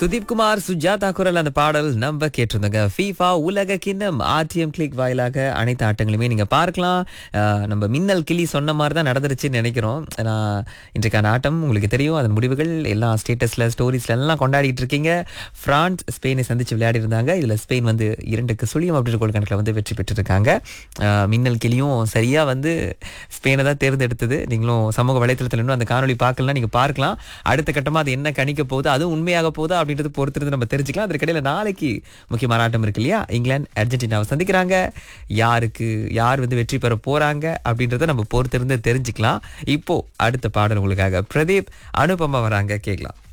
சுதீப் குமார் சுஜாதா குரல் அந்த பாடல் நம்ம கேட்டிருந்தோங்க ஃபீஃபா உலக கிண்ணம் ஆர்டிஎம் கிளிக் வாயிலாக அனைத்து ஆட்டங்களுமே நீங்க பார்க்கலாம் அஹ், நம்ம மின்னல் கிளி சொன்ன மாதிரி தான் நடந்துருச்சுன்னு நினைக்கிறோம் ஏன்னா இன்றைக்கான ஆட்டம் உங்களுக்கு தெரியும் அதன் முடிவுகள் எல்லா ஸ்டேட்டஸ்ல ஸ்டோரிஸ்ல எல்லாம் கொண்டாடிட்டு இருக்கீங்க பிரான்ஸ் ஸ்பெயினை சந்திச்சு விளையாடி இருந்தாங்க இதுல ஸ்பெயின் வந்து இரண்டுக்கு சுழியம் அப்படின்ற கோல் கணக்கில் வந்து வெற்றி பெற்றிருக்காங்க அஹ், மின்னல் கிளியும் சரியா வந்து ஸ்பெயினை தான் தேர்ந்தெடுத்தது நீங்களும் சமூக வலைத்தளத்தில் இன்னும் அந்த காணொளி பார்க்கலாம் நீங்க பார்க்கலாம் அடுத்த கட்டமா அது என்ன கணிக்க போகுது அதுவும் உண்மையாக போகுதா அப்படின்றது பொறுத்திருந்து நம்ம தெரிஞ்சுக்கலாம் அதற்கிடையில நாளைக்கு முக்கியமான ஆட்டம் இருக்கு இல்லையா இங்கிலாந்து அர்ஜென்டினாவை சந்திக்கிறாங்க யாருக்கு யார் வந்து வெற்றி பெற போறாங்க அப்படின்றத நம்ம பொறுத்திருந்து தெரிஞ்சுக்கலாம் இப்போ அடுத்த பாடல் உங்களுக்காக பிரதீப் அனுபமா வராங்க கேட்கலாம்